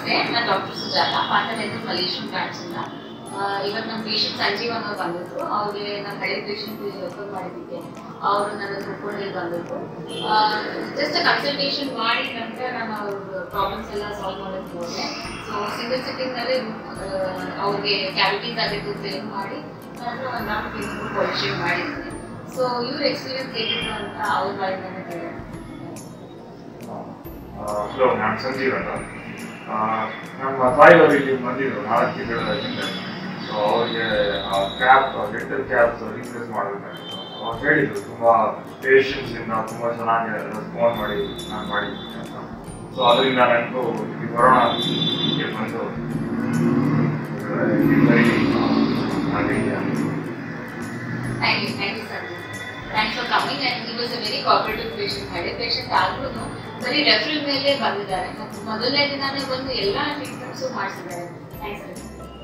ನಮಸ್ತೆ ನಾನು ಡಾಕ್ಟರ್ ಸುಜಾತ ಮಾತಾಡಿದ್ದು ಮಲೇಷಿಯನ್ ಬ್ರಾಂಚ್ ಇಂದ ಆ, ಇವತ್ತು ನಮ್ಮ ಪೇಷಂಟ್ ಸಂಜೀವ್ ಅನ್ನೋರು ಬಂದಿದ್ರು ಅವ್ರಿಗೆ ನಮ್ಮ ಹಳೆ ಪೇಷಂಟ್ ರೆಫರ್ ಮಾಡಿದ್ದಕ್ಕೆ ಅವರು ನನ್ನ ಗ್ರೂಪ್ಗಳಲ್ಲಿ ಬಂದಿದ್ರು ಜಸ್ಟ್ ಕನ್ಸಲ್ಟೇಷನ್ ಮಾಡಿ ನಂತರ ನಾನು ಅವ್ರ ಪ್ರಾಬ್ಲಮ್ಸ್ ಎಲ್ಲ ಸಾಲ್ವ್ ಮಾಡೋದು ನೋಡಿದೆ ಸೊ ಸಿಂಗಲ್ ಸಿಟ್ಟಿಂಗ್ನಲ್ಲಿ ಅವ್ರಿಗೆ ಕ್ಯಾವಿಟೀಸ್ ಆಗಿದ್ದು ಕ್ಲೇಮ್ ಮಾಡಿ ನಂತರ ಒಂದು ನಾಲ್ಕು ಕ್ಲಿನಿಕ್ ಪಾಲಿಷಿಂಗ್ ಮಾಡಿದ್ದೀನಿ ಸೊ ಇವ್ರ ಎಕ್ಸ್ಪೀರಿಯನ್ಸ್ ಹೇಗಿತ್ತು ಅಂತ ಅವ್ರ ಬಾಯಿಂದನೇ ಕೇಳೋಣ ಹಲೋ ನಾನು ಸಂಜೀವ್ ಅಂತ ಆ, ನಮ್ಮ ತಾಯಿಯವರು ಇಲ್ಲಿ ಬಂದಿದ್ರು ನಾಲ್ಕು ತಿಂಗಳ ಹಿಂದೆ ಸೊ ಅವ್ರಿಗೆ ಕ್ಯಾಪ್ ಡೆಂಟಲ್ ಕ್ಯಾಪ್ ರಿಪ್ಲೇಸ್ ಮಾಡಬೇಕಾಗಿತ್ತು ಅವ್ರು ಹೇಳಿದ್ರು ತುಂಬ ಪೇಷನ್ಸಿಂದ ತುಂಬ ಚೆನ್ನಾಗಿ ರೆಸ್ಪಾಂಡ್ ಮಾಡಿ ನಾನು ಮಾಡಿದ್ದೀನಿ ಅಂತ ಸೊ ಅದರಿಂದ ನನಗೂ ಈ ಕೊರೋನಾ ಹೀಗೆ ಬಂದು very Thank you, thank you, sir. Thanks for coming and he was a very cooperative patient. ಹಳೆ ಪೇಷಂಟ್ ಆದ್ರೂ ಬರೀ ರೆಫರಲ್ ಮೇಲೆ ಬಂದಿದ್ದಾರೆ ಮತ್ತು ಮೊದಲನೇ ದಿನಾನೇ ಬಂದು ಎಲ್ಲ ಟ್ರೀಟ್ಮೆಂಟ್ಸು ಮಾಡಿಸಿದ್ದಾರೆ ಥ್ಯಾಂಕ್ಸ್ ಸರ್